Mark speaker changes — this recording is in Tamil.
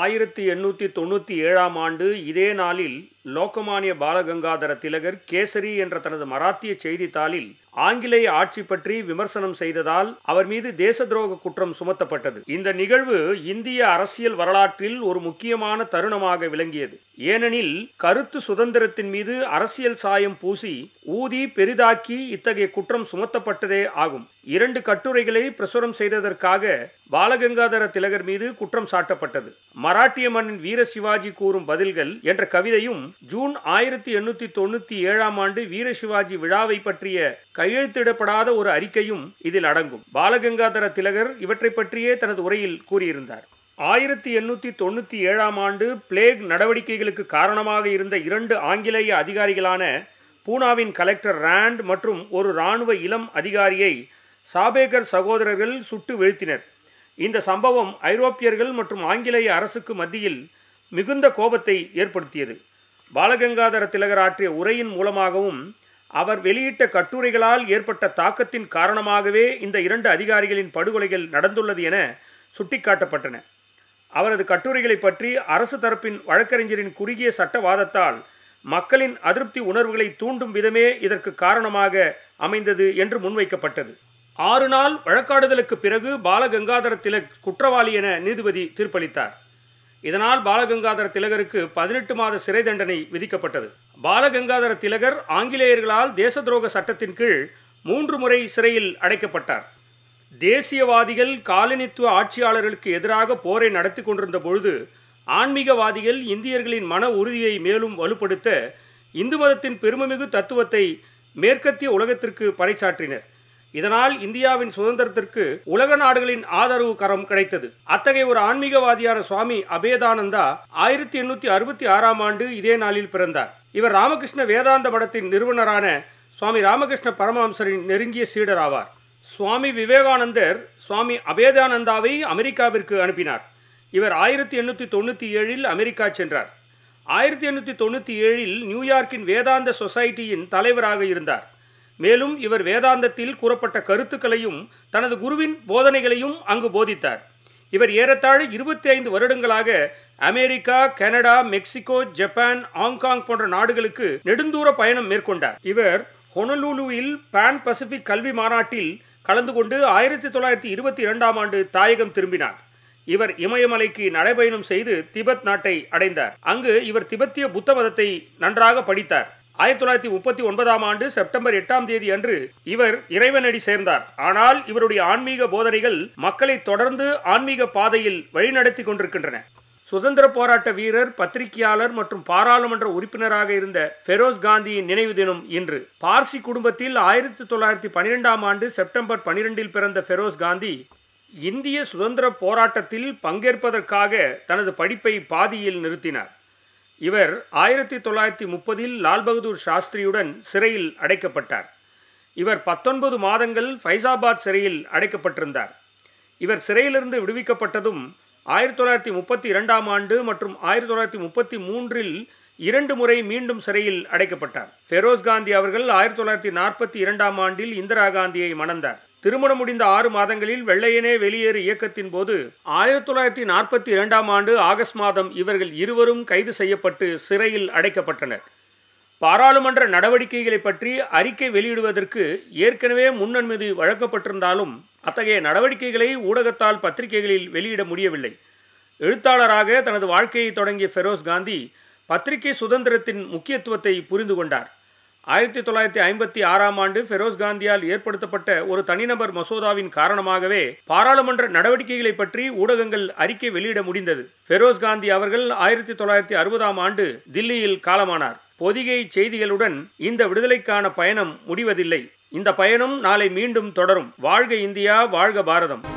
Speaker 1: ஆயிரத்தி எண்ணூற்றி தொண்ணூற்றி ஏழாம் ஆண்டு இதே நாளில் லோகமானிய பாலகங்காதர திலகர் கேசரி என்ற தனது மராத்திய செய்தித்தாளில் ஆங்கிலேய ஆட்சி பற்றி விமர்சனம் செய்ததால் அவர் மீது தேச துரோக குற்றம் சுமத்தப்பட்டது இந்த நிகழ்வு இந்திய அரசியல் வரலாற்றில் ஒரு முக்கியமான தருணமாக விளங்கியது ஏனெனில் கருத்து சுதந்திரத்தின் மீது அரசியல் சாயம் பூசி ஊதி பெரிதாக்கி இத்தகைய குற்றம் சுமத்தப்பட்டதே ஆகும் இரண்டு கட்டுரைகளை பிரசுரம் செய்ததற்காக பாலகங்காதர திலகர் மீது குற்றம் சாட்டப்பட்டது மராட்டிய மண்ணின் வீர சிவாஜி கூறும் பதில்கள் என்ற கவிதையும் ஜூன் ஆயிரத்தி எண்ணூத்தி தொண்ணூத்தி ஏழாம் ஆண்டு வீர சிவாஜி விழாவை பற்றிய கையெழுத்திடப்படாத ஒரு அறிக்கையும் இதில் அடங்கும் பாலகங்காதர திலகர் இவற்றை பற்றியே தனது உரையில் கூறியிருந்தார் ஆயிரத்தி எண்ணூற்றி தொண்ணூற்றி ஏழாம் ஆண்டு பிளேக் நடவடிக்கைகளுக்கு காரணமாக இருந்த இரண்டு ஆங்கிலேய அதிகாரிகளான பூனாவின் கலெக்டர் ராண்ட் மற்றும் ஒரு இராணுவ இளம் அதிகாரியை சாபேகர் சகோதரர்கள் சுட்டு வீழ்த்தினர் இந்த சம்பவம் ஐரோப்பியர்கள் மற்றும் ஆங்கிலேய அரசுக்கு மத்தியில் மிகுந்த கோபத்தை ஏற்படுத்தியது பாலகங்காதர திலகர் ஆற்றிய உரையின் மூலமாகவும் அவர் வெளியிட்ட கட்டுரைகளால் ஏற்பட்ட தாக்கத்தின் காரணமாகவே இந்த இரண்டு அதிகாரிகளின் படுகொலைகள் நடந்துள்ளது என சுட்டிக்காட்டப்பட்டன அவரது கட்டுரைகளை பற்றி அரசு தரப்பின் வழக்கறிஞரின் குறுகிய சட்டவாதத்தால் மக்களின் அதிருப்தி உணர்வுகளை தூண்டும் விதமே இதற்கு காரணமாக அமைந்தது என்று முன்வைக்கப்பட்டது ஆறு நாள் வழக்காடுதலுக்கு பிறகு பாலகங்காதர திலக் குற்றவாளி என நீதிபதி தீர்ப்பளித்தார் இதனால் பாலகங்காதர திலகருக்கு பதினெட்டு மாத சிறை தண்டனை விதிக்கப்பட்டது பாலகங்காதர திலகர் ஆங்கிலேயர்களால் தேச துரோக சட்டத்தின் கீழ் மூன்று முறை சிறையில் அடைக்கப்பட்டார் தேசியவாதிகள் காலனித்துவ ஆட்சியாளர்களுக்கு எதிராக போரை நடத்தி கொண்டிருந்த பொழுது ஆன்மீகவாதிகள் இந்தியர்களின் மன உறுதியை மேலும் வலுப்படுத்த இந்து மதத்தின் பெருமைமிகு தத்துவத்தை மேற்கத்திய உலகத்திற்கு பறைசாற்றினர் இதனால் இந்தியாவின் சுதந்திரத்திற்கு உலக நாடுகளின் ஆதரவு கரம் கிடைத்தது அத்தகைய ஒரு ஆன்மீகவாதியான சுவாமி அபேதானந்தா ஆயிரத்தி எண்ணூத்தி அறுபத்தி ஆறாம் ஆண்டு இதே நாளில் பிறந்தார் இவர் ராமகிருஷ்ண வேதாந்த மடத்தின் நிறுவனரான சுவாமி ராமகிருஷ்ண பரமஹம்சரின் நெருங்கிய சீடர் ஆவார் சுவாமி விவேகானந்தர் சுவாமி அபேதானந்தாவை அமெரிக்காவிற்கு அனுப்பினார் இவர் ஆயிரத்தி எண்ணூற்றி தொண்ணூற்றி ஏழில் அமெரிக்கா சென்றார் ஆயிரத்தி எண்ணூற்றி தொண்ணூற்றி ஏழில் நியூயார்க்கின் வேதாந்த சொசைட்டியின் தலைவராக இருந்தார் மேலும் இவர் வேதாந்தத்தில் கூறப்பட்ட கருத்துக்களையும் தனது குருவின் போதனைகளையும் அங்கு போதித்தார் இவர் ஏறத்தாழ இருபத்தி ஐந்து வருடங்களாக America Canada Mexico Japan Hong Kong போன்ற நாடுகளுக்கு நெடுந்தூர பயணம் மேற்கொண்டார் இவர் ஹொனலூலுவில் பான் பசிபிக் கல்வி மாநாட்டில் கலந்து கொண்டு ஆயிரத்தி தொள்ளாயிரத்தி இருபத்தி இரண்டாம் ஆண்டு தாயகம் திரும்பினார் இவர் இமயமலைக்கு நடைபயணம் செய்து திபெத் நாட்டை அடைந்தார் அங்கு இவர் திபெத்திய புத்த மதத்தை நன்றாக படித்தார் ஆயிரத்தி தொள்ளாயிரத்தி முப்பத்தி ஒன்பதாம் ஆண்டு செப்டம்பர் எட்டாம் தேதி அன்று இவர் இறைவனடி சேர்ந்தார் ஆனால் இவருடைய ஆன்மீக போதனைகள் மக்களை தொடர்ந்து ஆன்மீக பாதையில் வழிநடத்தி கொண்டிருக்கின்றன சுதந்திர போராட்ட வீரர் பத்திரிகையாளர் மற்றும் பாராளுமன்ற உறுப்பினராக இருந்த ஃபெரோஸ் காந்தியின் நினைவு தினம் இன்று பார்சி குடும்பத்தில் ஆயிரத்தி தொள்ளாயிரத்தி பனிரெண்டாம் ஆண்டு செப்டம்பர் பனிரெண்டில் பிறந்த ஃபெரோஸ் காந்தி இந்திய சுதந்திர போராட்டத்தில் பங்கேற்பதற்காக தனது படிப்பை பாதியில் நிறுத்தினார் இவர் ஆயிரத்தி தொள்ளாயிரத்தி முப்பதில் லால் பகதூர் சாஸ்திரியுடன் சிறையில் அடைக்கப்பட்டார் இவர் பத்தொன்பது மாதங்கள் ஃபைசாபாத் சிறையில் அடைக்கப்பட்டிருந்தார் இவர் சிறையிலிருந்து விடுவிக்கப்பட்டதும் ஆயிரத்தி தொள்ளாயிரத்தி முப்பத்தி இரண்டாம் ஆண்டு மற்றும் ஆயிரத்தி தொள்ளாயிரத்தி முப்பத்தி மூன்றில் இரண்டு முறை மீண்டும் சிறையில் அடைக்கப்பட்டார் ஃபெரோஸ் காந்தி அவர்கள் ஆயிரத்தி தொள்ளாயிரத்தி நாற்பத்தி இரண்டாம் ஆண்டில் இந்திரா காந்தியை மணந்தார் திருமணம் முடிந்த ஆறு மாதங்களில் வெள்ளையனே வெளியேறு இயக்கத்தின் போது ஆயிரத்தி தொள்ளாயிரத்தி நாற்பத்தி இரண்டாம் ஆண்டு ஆகஸ்ட் மாதம் இவர்கள் இருவரும் கைது செய்யப்பட்டு சிறையில் அடைக்கப்பட்டனர் பாராளுமன்ற நடவடிக்கைகளை பற்றி அறிக்கை வெளியிடுவதற்கு ஏற்கனவே முன்னனுமதி வழங்கப்பட்டிருந்தாலும் அத்தகைய நடவடிக்கைகளை ஊடகத்தால் பத்திரிகைகளில் வெளியிட முடியவில்லை எழுத்தாளராக தனது வாழ்க்கையை தொடங்கிய ஃபெரோஸ் காந்தி பத்திரிகை சுதந்திரத்தின் முக்கியத்துவத்தை புரிந்து கொண்டார் ஆயிரத்தி தொள்ளாயிரத்தி ஐம்பத்தி ஆறாம் ஆண்டு ஃபெரோஸ் காந்தியால் ஏற்படுத்தப்பட்ட ஒரு தனிநபர் மசோதாவின் காரணமாகவே பாராளுமன்ற நடவடிக்கைகளை பற்றி ஊடகங்கள் அறிக்கை வெளியிட முடிந்தது ஃபெரோஸ் காந்தி அவர்கள் ஆயிரத்தி தொள்ளாயிரத்தி அறுபதாம் ஆண்டு தில்லியில் காலமானார் பொதிகை செய்திகளுடன் இந்த விடுதலைக்கான பயணம் முடிவதில்லை இந்த பயணம் நாளை மீண்டும் தொடரும் வாழ்க இந்தியா வாழ்க பாரதம்